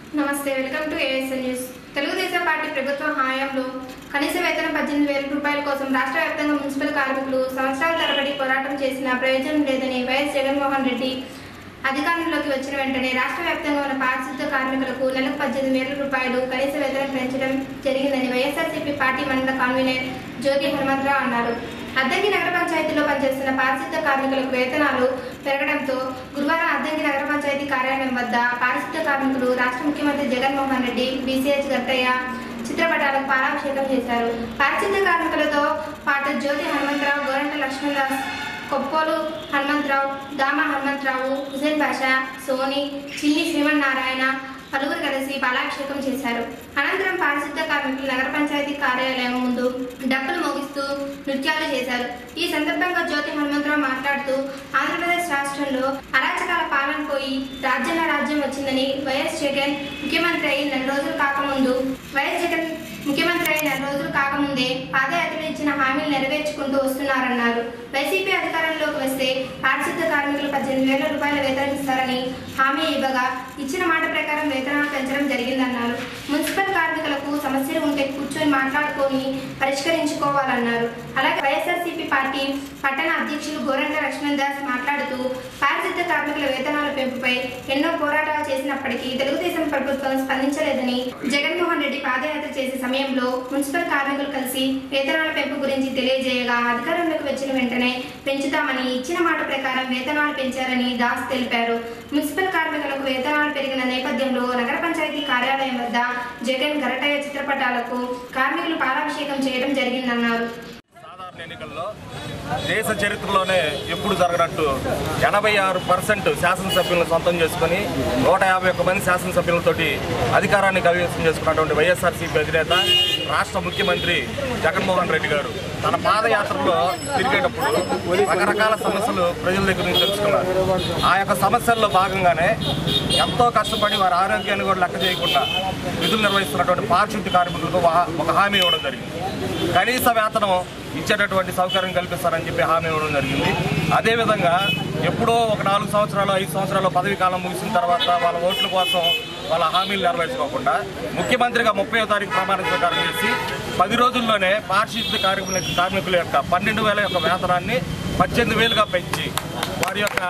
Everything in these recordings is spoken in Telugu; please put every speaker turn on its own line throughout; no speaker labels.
నమస్తే welcome to ASN news Telugu Desam party ప్రభుత్వ హయాంలో కనీస వేతనం పద్దెనిమిది వేల రూపాయల కోసం రాష్ట్ర వ్యాప్తంగా మున్సిపల్ కార్మికులు సంవత్సరాల తరబడి పోరాటం చేసిన ప్రయోజనం లేదని వైఎస్ జగన్మోహన్ రెడ్డి అధికారంలోకి వచ్చిన వెంటనే రాష్ట్ర వ్యాప్తంగా ఉన్న పారిశుద్ధ కార్మికులకు నెలకు పద్దెనిమిది వేల రూపాయలు కనీస వేతనం పెంచడం జరిగిందని వైఎస్ఆర్సీపీ పార్టీ మండల కన్వీనర్ జ్యోతి హనుమంతరావు అన్నారు అద్దంకి నగర పంచాయతీలో పనిచేస్తున్న పారిశుద్ధ కార్మికులకు వేతనాలు పెరగడంతో గురువారం అద్దంకి నగర పంచాయతీ కార్యాలయం వద్ద పారిశుద్ధ కార్మికులు రాష్ట్ర ముఖ్యమంత్రి జగన్మోహన్ రెడ్డి బీసీహెచ్ గట్టయ్య చిత్రపటాలకు పాలాభిషేకం చేశారు పారిశుద్ధ కార్మికులతో పాటు జ్యోతి హనుమంతరావు గోరంట లక్ష్మణదాస్ కొప్పోలు హనుమంతరావు దామ హనుమంతరావు హుసేన్ బాషా సోని చిన్ని శ్రీమన్నారాయణ పలువురు కలిసి బాలాభిషేకం చేశారు అనంతరం పారిశుద్ధ కార్మికులు నగర పంచాయతీ కార్యాలయం ముందు డప్పులు మోగిస్తూ నృత్యాలు చేశారు ఈ సందర్భంగా జ్యోతి హనుమంతరావు మాట్లాడుతూ ఆంధ్రప్రదేశ్ రాష్ట్రంలో అరాచకాల పాలన పోయి రాజ్యాంగ రాజ్యం వచ్చిందని వైఎస్ జగన్ ముఖ్యమంత్రి అయి నెల రోజులు కాకముందు వైఎస్ జగన్ ముఖ్యమంత్రి అయిన నెల రోజులు కాకముందే పాదయాత్రలు ఇచ్చిన హామీలు నెరవేర్చుకుంటూ వస్తున్నారన్నారు వైసీపీ అధికారంలోకి వస్తే పారిశుద్ధ కార్మికులు పద్దెనిమిది వేల రూపాయల వేతనం ఇస్తారని హామీ ఇవ్వగా ఇచ్చిన మాట ప్రకారం వేతనాలు పెంచడం జరిగిందన్నారు మున్సిపల్ కార్మికులకు సమస్యలు ఉంటే కూర్చొని మాట్లాడుకొని పరిష్కరించుకోవాలన్నారు అలాగే వైఎస్ఆర్సీపీ పార్టీ పట్టణ అధ్యక్షులు గోరంట లక్ష్మణ్ దాస్ మాట్లాడుతూ పారిశుద్ధ కార్మికుల వేతనాల పెంపుపై ఎన్నో పోరాటాలు చేసినప్పటికీ తెలుగుదేశం ప్రభుత్వం స్పందించలేదని జగన్మోహన్ రెడ్డి పాదయాత్ర చేసే సమయంలో మున్సిపల్ కార్మికులు కలిసి వేతనాల పెంపు గురించి తెలియజేయగా అధికారంలోకి వచ్చిన వెంటనే పెంచుతామని ఇచ్చిన మాట ప్రకారం వేతనాలు పెంచారని దాస్ తెలిపారు మున్సిపల్ కార్మికులకు వేతనాలు పెరిగిన నేపథ్యంలో నగర పంచాయతీ కార్యాలయం వద్ద జగన్ గరటయ్య చిత్రపటాలకు కార్మికులు పాలాభిషేకం చేయడం జరిగిందన్నారు
సాధారణ ఎన్నికల్లో దేశ చరిత్రలోనే ఎప్పుడు జరగనట్టు ఎనభై ఆరు పర్సెంట్ శాసనసభ్యులను సొంతం చేసుకుని నూట యాభై ఒక్క మంది శాసనసభ్యులతోటి అధికారాన్ని కవిసం చేసుకున్నటువంటి వైఎస్ఆర్సీపీ అధినేత రాష్ట్ర ముఖ్యమంత్రి జగన్మోహన్ రెడ్డి గారు తన పాదయాత్రలో తిరిగేటప్పుడు రకరకాల సమస్యలు ప్రజల దగ్గర నుంచి తెలుసుకున్నారు ఆ యొక్క సమస్యల్లో భాగంగానే ఎంతో కష్టపడి వారి ఆరోగ్యాన్ని కూడా లెక్క చేయకుండా విధులు నిర్వహిస్తున్నటువంటి పారిశుద్ధ్య కార్మికులకు ఒక- ఒక హామీ ఇవ్వడం జరిగింది కనీస వేతనం ఇచ్చేటటువంటి సౌకర్యం కల్పిస్తారని చెప్పి హామీ ఇవ్వడం జరిగింది అదేవిధంగా ఎప్పుడో ఒక నాలుగు సంవత్సరాలు ఐదు సంవత్సరాలు పదవి కాలం ముగిసిన తర్వాత వాళ్ళ ఓట్ల కోసం వాళ్ళ హామీలు నెరవేర్చుకోకుండా ముఖ్యమంత్రిగా ముప్పై తారీఖు ప్రమాణ స్వీకారం చేసి పది రోజుల్లోనే పారిశుద్ధ్య కార్మికుల కార్మికుల యొక్క పన్నెండు వేల యొక్క వేతనాన్ని పద్దెనిమిది వేలుగా పెంచి వారి యొక్క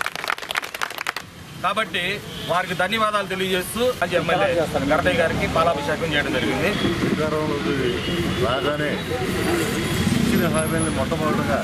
కాబట్టి వారికి ధన్యవాదాలు తెలియజేస్తూ మాజీ ఎమ్మెల్యే గరటయ్య గారికి పాలాభిషేకం చేయడం జరిగింది
అధికారంలోకి రాగానే ఇచ్చిన హామీలను మొట్టమొదటిగా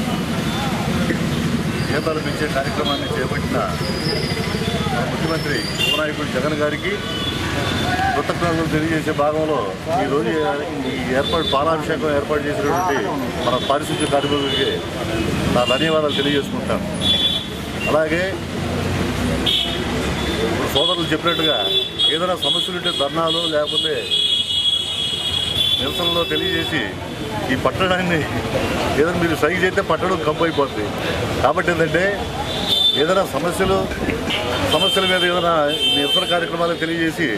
జీతాలు పెంచే కార్యక్రమాన్ని చేపట్టిన మన ముఖ్యమంత్రి ఉపనాయకుడు జగన్ గారికి కృతజ్ఞతలు తెలియజేసే భాగంలో ఈరోజు ఈ ఏర్పాటు పాలాభిషేకం ఏర్పాటు చేసినటువంటి మన పారిశుద్ధ్య కార్మికులకి నా ధన్యవాదాలు తెలియజేసుకుంటాను అలాగే ఇప్పుడు సోదరులు చెప్పినట్టుగా ఏదైనా సమస్యలు ఉంటే ధర్నాలు లేకపోతే నిరసనలో తెలియజేసి ఈ పట్టణాన్ని ఏదైనా మీరు సైజ్ చేస్తే పట్టడం కంపు అయిపోతుంది కాబట్టి ఏంటంటే ఏదైనా సమస్యలు సమస్యల మీద ఏదైనా నిరసన కార్యక్రమాలు తెలియజేసి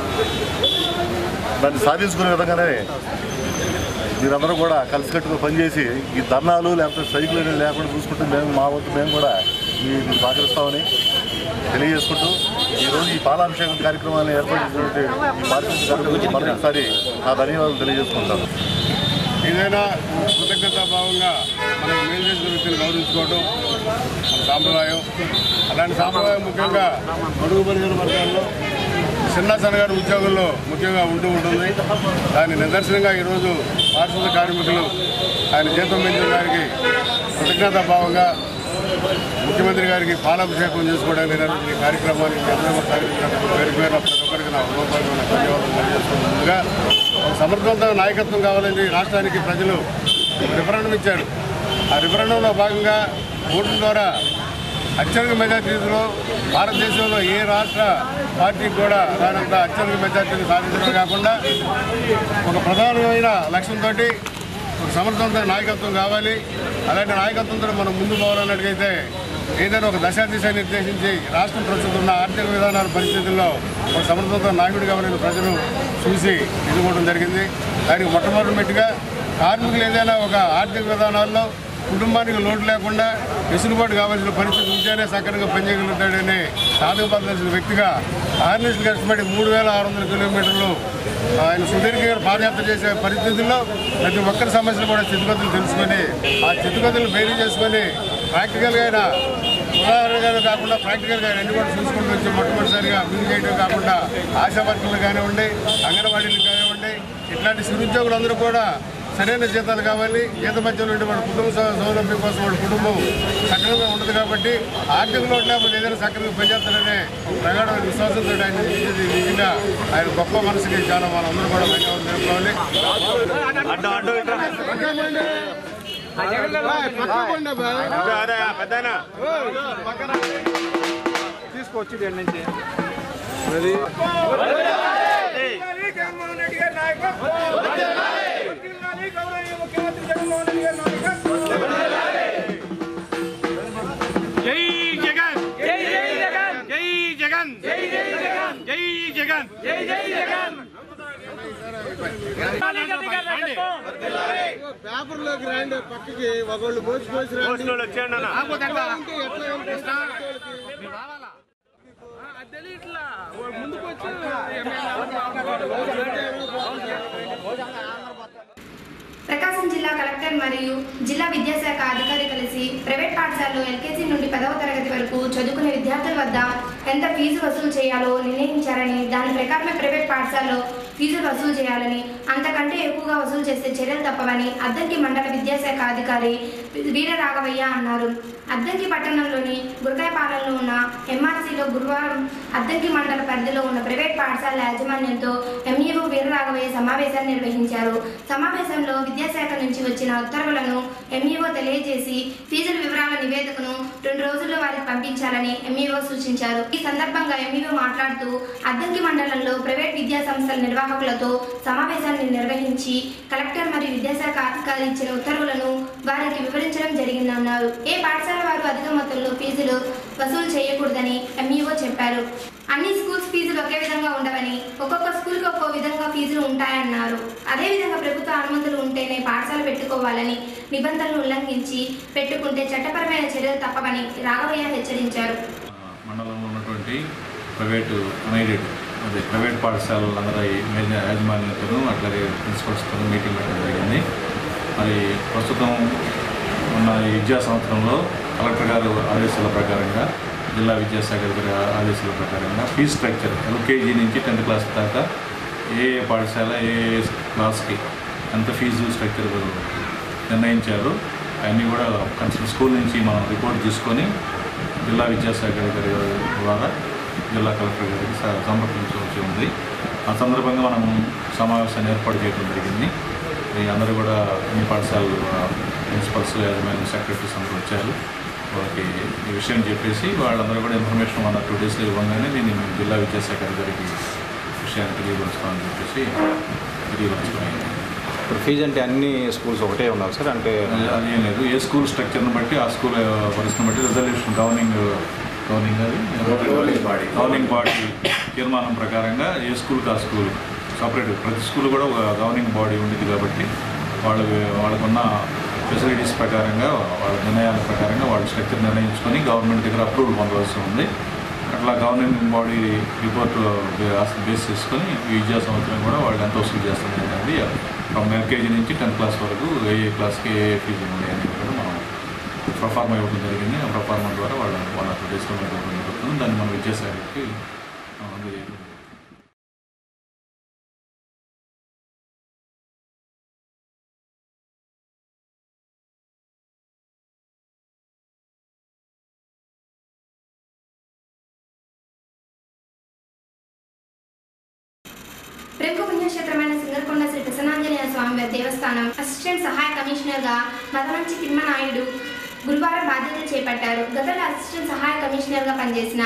దాన్ని సాధించుకునే విధంగానే మీరందరూ కూడా కలిసికట్టుగా పనిచేసి ఈ ధర్నాలు లేకపోతే సైకిల్ అనేవి లేకుండా చూసుకుంటూ మేము మా వంతు మేము కూడా మీరు సహకరిస్తామని తెలియజేసుకుంటూ ఈరోజు ఈ పాలాభిషేకం కార్యక్రమాన్ని ఏర్పాటు చేసినటువంటి ఈ పారిశుద్ధ్య కార్మికులకు మరొకసారి నా ధన్యవాదాలు తెలియజేసుకుంటాను
ఏదైనా కృతజ్ఞతా భావంగా మనం మేలు చేసిన వ్యక్తిని గౌరవించుకోవడం మన సాంప్రదాయం అలాంటి సాంప్రదాయం ముఖ్యంగా బడుగు బలహీన వర్గాల్లో చిన్న సన్నగారు ఉద్యోగుల్లో ముఖ్యంగా ఉంటూ ఉంటుంది దాని నిదర్శనంగా ఈరోజు పారిశుద్ధ కార్మికులు ఆయన జీతం పెంచిన దానికి కృతజ్ఞతా భావంగా ముఖ్యమంత్రి గారికి పాలాభిషేకం చేసుకోవడానికి ఈ కార్యక్రమాన్ని మీ అందరూ సహకరించినందుకు పేరు పేరు ప్రతి ఒక్కరికి నా హృదయపూర్వకమైన ధన్యవాదాలు తెలియజేసుకుంటుందిగా ఒక సమర్థవంతమైన నాయకత్వం కావాలని రాష్ట్రానికి ప్రజలు రిఫరెండం ఇచ్చారు ఆ రిఫరెండంలో భాగంగా ఓట్ల ద్వారా అత్యధిక మెజార్టీలో భారతదేశంలో ఏ రాష్ట్ర పార్టీకి కూడా రానంత అత్యధిక మెజార్టీని సాధించడమే కాకుండా ఒక ప్రధానమైన లక్ష్యంతో ఒక సమర్థవంతమైన నాయకత్వం కావాలి అలాంటి నాయకత్వంతో మనం ముందు పోవాలన్నట్టుగైతే ఏదైనా ఒక దశా దిశ నిర్దేశించి రాష్ట్రం ప్రస్తుతం ఉన్న ఆర్థిక విధానాల పరిస్థితుల్లో ఒక సమర్థవంతమైన నాయకుడు కావాలని ప్రజలు చూసి ఎన్నుకోవడం జరిగింది దానికి మొట్టమొదటిగా కార్మికులు ఏదైనా ఒక ఆర్థిక విధానాల్లో కుటుంబానికి లోటు లేకుండా వెసులుబాటు కావాల్సిన పరిస్థితి ఉంటేనే సక్రమంగా పనిచేయగలుగుతాడని సాధకపడాల్సిన వ్యక్తిగా ఆర్నెస్లు కష్టపడి మూడు వేల ఆరు వందల కిలోమీటర్లు ఆయన సుదీర్ఘంగా పాదయాత్ర చేసే పరిస్థితుల్లో ప్రతి ఒక్కరి సమస్యలు కూడా స్థితిగతులు తెలుసుకొని ఆ స్థితిగతులు బేరీ చేసుకొని ప్రాక్టికల్గా ఆయన ఉదాహరణగా కాకుండా ప్రాక్టికల్గా అన్ని కూడా చూసుకుంటూ వచ్చి మొట్టమొదటిసారిగా అభివృద్ధి చేయడం కాకుండా ఆశా వర్కులు కానివ్వండి అంగన్వాడీలు కానివ్వండి ఇట్లాంటి నిరుద్యోగులందరూ కూడా సరైన జీతాలు కావాలి జీత మధ్య నుండి వాళ్ళ కుటుంబ సౌ- సౌలభ్యం కోసం వాళ్ళ కుటుంబం సక్రమంగా ఉండదు కాబట్టి ఆర్థిక లోటు లేకపోతే ఏదైనా సక్రమంగా పనిచేస్తారనే ప్రగాఢమైన విశ్వాసంతో ఆయన ఇది నిజంగా ఆయన గొప్ప మనసుకి చాలా మనందరూ కూడా ధన్యవాదాలు తెలుపుకోవాలి
తీసుకొచ్చి దీని నుంచి
జై జగన్ జై జై జగన్ జై జగన్ జై జై జగన్ జై జగన్ జై జై జగన్
పేపర్లోకి రండి పక్కకి ఒకళ్ళు పోసి పోసి రండి
వచ్చేయండి అన్న
ప్రకాశం జిల్లా కలెక్టర్ మరియు జిల్లా విద్యాశాఖ అధికారి కలిసి ప్రైవేట్ పాఠశాలలో ఎల్కేజీ నుండి పదవ తరగతి వరకు చదువుకునే విద్యార్థుల వద్ద ఎంత ఫీజు వసూలు చేయాలో నిర్ణయించారని దాని ప్రకారమే ప్రైవేట్ పాఠశాలలో ఫీజులు వసూలు చేయాలని అంతకంటే ఎక్కువగా వసూలు చేస్తే చర్యలు తప్పవని అద్దంకి మండల విద్యాశాఖ అధికారి వీర రాఘవయ్య అన్నారు అద్దంకి పట్టణంలోని గురకాయపాలెంలో ఉన్న ఎంఆర్సీలో గురువారం అద్దంకి మండల పరిధిలో ఉన్న ప్రైవేట్ పాఠశాల యాజమాన్యంతో ఎంఈఓ వీరరాఘవయ్య సమావేశాన్ని నిర్వహించారు సమావేశంలో విద్యాశాఖ నుంచి వచ్చిన ఉత్తర్వులను ఎంఈఓ తెలియజేసి ఫీజుల వివరాల నివేదికను రెండు రోజుల్లో వారికి పంపించాలని ఎంఈఓ సూచించారు ఈ సందర్భంగా ఎంఈఓ మాట్లాడుతూ అద్దంకి మండలంలో ప్రైవేట్ విద్యా సంస్థల నిర్వాహకులతో సమావేశాన్ని నిర్వహించి కలెక్టర్ మరియు విద్యాశాఖ అధికారి ఇచ్చిన ఉత్తర్వులను వారికి వివరించడం జరిగిందన్నారు ఏ పాఠశాల వారు అధిక మొత్తంలో ఫీజులు వసూలు చేయకూడదని ఎంఈఓ చెప్పారు అన్ని స్కూల్స్ ఫీజులు ఒకే విధంగా ఉండవని ఒక్కొక్క స్కూల్కి ఒక్కో విధంగా ఫీజులు ఉంటాయన్నారు అదేవిధంగా ప్రభుత్వ అనుమతులు ఉంటేనే పాఠశాల పెట్టుకోవాలని నిబంధనలు ఉల్లంఘించి పెట్టుకుంటే చట్టపరమైన చర్యలు తప్పవని రాఘవయ్య హెచ్చరించారు
మండలంలో ఉన్నటువంటి ప్రైవేటు అన్ఎయిడెడ్ అదే ప్రైవేట్ పాఠశాలలందరూ మేజ యాజమాన్యంతో అట్లాగే ప్రిన్సిపల్స్తో మీటింగ్ పెట్టడం జరిగింది మరి ప్రస్తుతం ఉన్న ఈ విద్యా సంవత్సరంలో కలెక్టర్ గారు ఆదేశాల ప్రకారంగా జిల్లా విద్యాశాఖ గారి ఆదేశాల ప్రకారంగా ఫీజ్ స్ట్రక్చర్ ఎల్కేజీ నుంచి టెన్త్ క్లాస్ దాకా ఏ ఏ పాఠశాల ఏ ఏ క్లాస్కి ఎంత ఫీజు స్ట్రక్చర్ నిర్ణయించారు అవన్నీ కూడా కన్సర్న్ స్కూల్ నుంచి మనం రిపోర్ట్ తీసుకొని జిల్లా విద్యాశాఖ గారి ద్వారా జిల్లా కలెక్టర్ గారికి స- సమర్పించవలసి ఉంది ఆ సందర్భంగా మనం సమావేశాన్ని ఏర్పాటు చేయడం జరిగింది ఈ అందరూ కూడా అన్ని పాఠశాలలు ప్రిన్సిపల్స్ యాజమాన్య సెక్రటరీస్ అందరూ వచ్చారు వాళ్ళకి ఈ విషయం చెప్పేసి వాళ్ళందరూ కూడా ఇన్ఫర్మేషన్ మన టూ డేస్లో ఇవ్వగానే దీన్ని మేము జిల్లా విద్యాశాఖ గారికి విషయాన్ని తెలియపరుస్తామని చెప్పేసి తెలియపరచుకోవాలి
ఇప్పుడు ఫీజు అంటే అన్ని స్కూల్స్ ఒకటే ఉన్నారు సార్ అంటే
అదేం లేదు ఏ స్కూల్ స్ట్రక్చర్ని బట్టి ఆ స్కూల్ పరిస్థితిని బట్టి రిజల్యూషన్ గవర్నింగ్ గవర్నింగ్ అది గవర్నింగ్ బాడీ తీర్మానం ప్రకారంగా ఏ స్కూల్కి ఆ స్కూల్ సపరేట్ ప్రతి స్కూల్ కూడా ఒక గవర్నింగ్ బాడీ ఉండేది కాబట్టి వాళ్ళు వాళ్ళకున్న ఫెసిలిటీస్ ప్రకారంగా వాళ్ళ నిర్ణయాల ప్రకారంగా వాళ్ళ స్ట్రక్చర్ నిర్ణయించుకొని గవర్నమెంట్ దగ్గర అప్రూవల్ పొందవలసి ఉంది అట్లా గవర్నమెంట్ బాడీ రిపోర్ట్ బేస్ చేసుకొని ఈ విద్యా సంవత్సరం కూడా వాళ్ళు ఎంత వసూలు చేస్తుంది అనేది ఫ్రమ్ ఎల్కేజీ నుంచి టెన్త్ క్లాస్ వరకు ఏ ఏ క్లాస్కి ఏ ఏ ఫీజు ఉంది అనేది కూడా మనం ప్రొఫార్మా ఇవ్వడం జరిగింది ఆ ప్రొఫార్మా ద్వారా వాళ్ళ వాళ్ళ ప్రదేశంలో ఇవ్వడం జరుగుతుంది దాన్ని మనం విద్యాశాఖకి ఆ, అందజేయడం జరుగుతుంది.
ప్రముఖ పుణ్యక్షేత్రమైన సింగరకొండ శ్రీ ప్రసన్నాంజనేయ స్వామి వారి దేవస్థానం అసిస్టెంట్ సహాయ కమిషనర్గా మదమంచి తిమ్మనాయుడు గురువారం బాధ్యతలు చేపట్టారు గతంలో అసిస్టెంట్ సహాయ కమిషనర్గా పనిచేసిన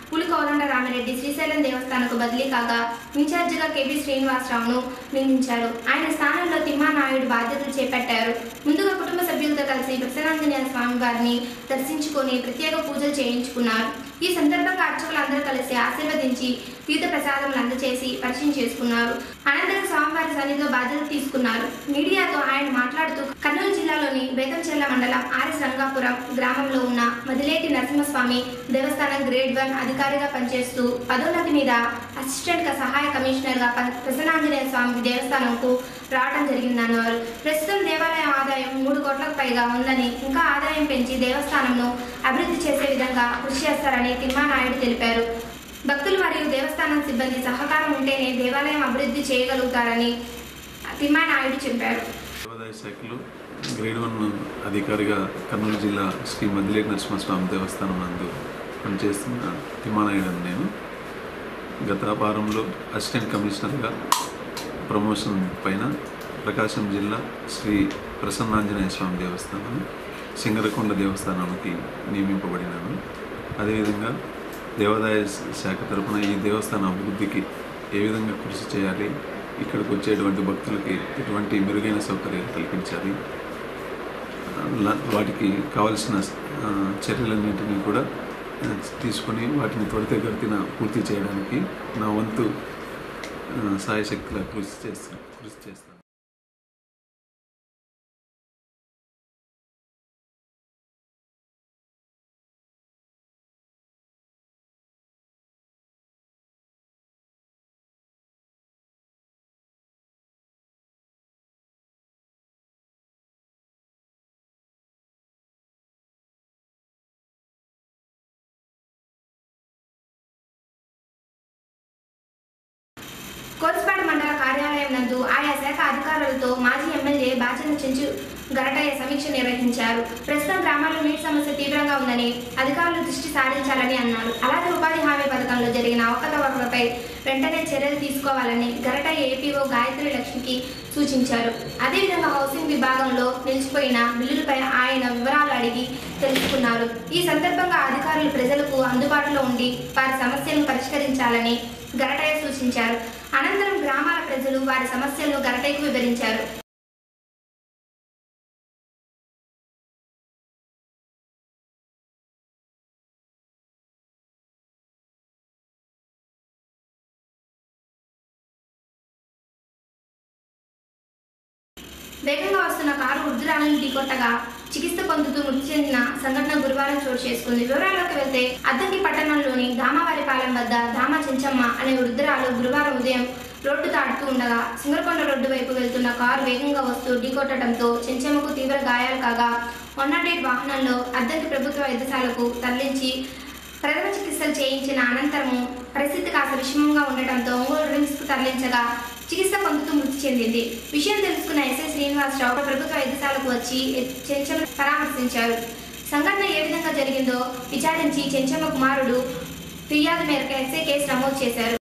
పులి కోదండ రామిరెడ్డి శ్రీశైలం దేవస్థానకు బదిలీ కాగా ఇన్ఛార్జిగా కేపీ శ్రీనివాసరావును నియమించారు ఆయన స్థానంలో తిమ్మా నాయుడు బాధ్యతలు చేపట్టారు ముందుగా కుటుంబ సభ్యులతో కలిసి ప్రసన్నాంజనేయ స్వామి వారిని దర్శించుకొని ప్రత్యేక పూజలు చేయించుకున్నారు ఈ సందర్భంగా అర్చకులందరూ కలిసి ఆశీర్వదించి తీర్థ ప్రసాదములు అందజేసి పరిచయం చేసుకున్నారు అనంతరం స్వామివారి సన్నిధిలో బాధ్యతలు తీసుకున్నారు మీడియాతో ఆయన మాట్లాడుతూ కర్నూలు జిల్లాలోని బేతంచెర్ల మండలం ఆర్ఎస్ రంగాపురం గ్రామంలో ఉన్న మదిలేటి నరసింహస్వామి దేవస్థానం గ్రేడ్ వన్ అధికారిగా పనిచేస్తూ పదోన్నతి మీద అసిస్టెంట్ గా సహాయ కమిషనర్ గా ప- ప్రసన్నాంజనేయ స్వామి దేవస్థానంకు రావడం జరిగిందన్నారు ప్రస్తుతం దేవాలయం ఆదాయం మూడు కోట్లకు పైగా ఉందని ఇంకా ఆదాయం పెంచి దేవస్థానంను అభివృద్ధి చేసే విధంగా కృషి చేస్తారని తిమ్మానాయుడు తెలిపారు భక్తులు మరియు దేవస్థానం సిబ్బంది సహకారం ఉంటేనే దేవాలయం అభివృద్ధి చేయగలుగుతారని తిమ్మానాయుడు చెప్పారు
దేవాదాయ శాఖలో గ్రేడ్ వన్ అధికారిగా కర్నూలు జిల్లా శ్రీ మదిలేటి నరసింహస్వామి దేవస్థానం నందు పనిచేస్తున్న తిమ్మానాయుడు నేను గత వారంలో అసిస్టెంట్ కమిషనర్గా ప్రమోషన్ పైన ప్రకాశం జిల్లా శ్రీ ప్రసన్నాంజనేయ స్వామి దేవస్థానం సింగరకొండ దేవస్థానానికి నియమింపబడినాను అదేవిధంగా దేవాదాయ శాఖ తరపున ఈ దేవస్థాన అభివృద్ధికి ఏ విధంగా కృషి చేయాలి ఇక్కడికి వచ్చేటువంటి భక్తులకి ఎటువంటి మెరుగైన సౌకర్యాలు కల్పించాలి ల- వాటికి కావలసిన ఆ, చర్యలన్నింటినీ కూడా ఆ, తీసుకొని వాటిని త్వరితగతిన పూర్తి చేయడానికి నా వంతు ఆ, సాయశక్తుల కృషి చేస్తాను కృషి చేస్తాను
కోర్సుపాడు మండల కార్యాలయం నందు ఆయా శాఖ అధికారులతో మాజీ ఎమ్మెల్యే బాచన చెంచు గరటయ్య సమీక్ష నిర్వహించారు ప్రస్తుతం గ్రామాల్లో నీటి సమస్య తీవ్రంగా ఉందని అధికారులు దృష్టి సారించాలని అన్నారు అలాగే ఉపాధి హామీ పథకంలో జరిగిన అవకతవకలపై వెంటనే చర్యలు తీసుకోవాలని గరటయ్య ఏపీఓ గాయత్రి లక్ష్మికి సూచించారు అదేవిధంగా హౌసింగ్ విభాగంలో నిలిచిపోయిన బిల్లులపై ఆయన వివరాలు అడిగి తెలుసుకున్నారు ఈ సందర్భంగా అధికారులు ప్రజలకు అందుబాటులో ఉండి వారి సమస్యలను పరిష్కరించాలని గరటయ్య సూచించారు అనంతరం గ్రామాల ప్రజలు వారి సమస్యలను గరటయ్యకు వివరించారు వేగంగా వస్తున్న కారు వృద్ధురాలను ఢీకొట్టగా చికిత్స పొందుతూ మృతి చెందిన సంఘటన గురువారం చోటు చేసుకుంది వివరాల్లోకి వెళ్తే అద్దంకి పట్టణంలోని దామవారిపాలెం వద్ద దామ చెంచమ్మ అనే వృద్ధురాలు గురువారం ఉదయం రోడ్డు దాటుతూ ఉండగా సింగరకొండ రోడ్డు వైపు వెళ్తున్న కారు వేగంగా వస్తూ ఢీకొట్టడంతో చెంచమ్మకు తీవ్ర గాయాలు కాగా వన్ నాట్ ఎయిట్ వాహనంలో అద్దంకి ప్రభుత్వ వైద్యశాలకు తరలించి ప్రథమ చికిత్సలు చేయించిన అనంతరము పరిస్థితి కాస్త విషమంగా ఉండటంతో ఒంగోలు రిమ్స్కు తరలించగా చికిత్స పొందుతూ మృతి చెందింది విషయం తెలుసుకున్న ఎస్ఐ శ్రీనివాసరావు ప్రభుత్వ వైద్యశాలకు వచ్చి చెంచమ్మ పరామర్శించారు సంఘటన ఏ విధంగా జరిగిందో విచారించి చెంచమ్మ కుమారుడు ఫిర్యాదు మేరకు ఎస్ఐ కేసు నమోదు చేశారు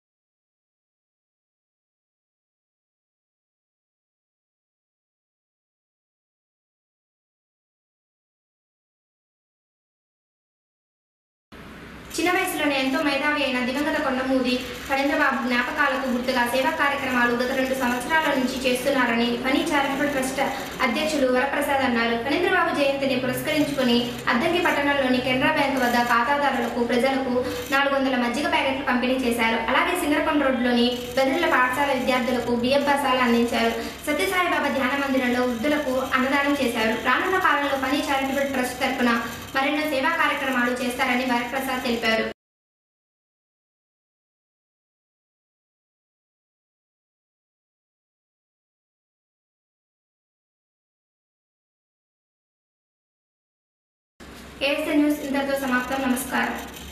చిన్న వయసులోనే ఎంతో మేధావి అయిన దివంగత కొండమూది కళేంద్రబాబు జ్ఞాపకాలకు గుర్తుగా సేవా కార్యక్రమాలు గత రెండు సంవత్సరాల నుంచి చేస్తున్నారని ఫనీ చారిటబుల్ ట్రస్ట్ అధ్యక్షులు వరప్రసాద్ అన్నారు కళేంద్రబాబు జయంతిని పురస్కరించుకుని అద్దంకి పట్టణంలోని కెనరా బ్యాంక్ వద్ద ఖాతాదారులకు ప్రజలకు నాలుగు వందల మజ్జిగ ప్యాకెట్లు పంపిణీ చేశారు అలాగే సింగరకొండ రోడ్లోని బెదిరిల పాఠశాల విద్యార్థులకు బియ్యం బసాలు అందించారు సత్యసాయిబాబా ధ్యాన మందిరంలో వృద్ధులకు అన్నదానం చేశారు రానున్న కాలంలో ఫనీ చారిటబుల్ ట్రస్ట్ తరఫున మరెన్నో సేవా కార్యక్రమాలు చేస్తారని వరప్రసాద్ తెలిపారు ఏఎస్ఎన్ న్యూస్ ఇంతటితో సమాప్తం నమస్కారం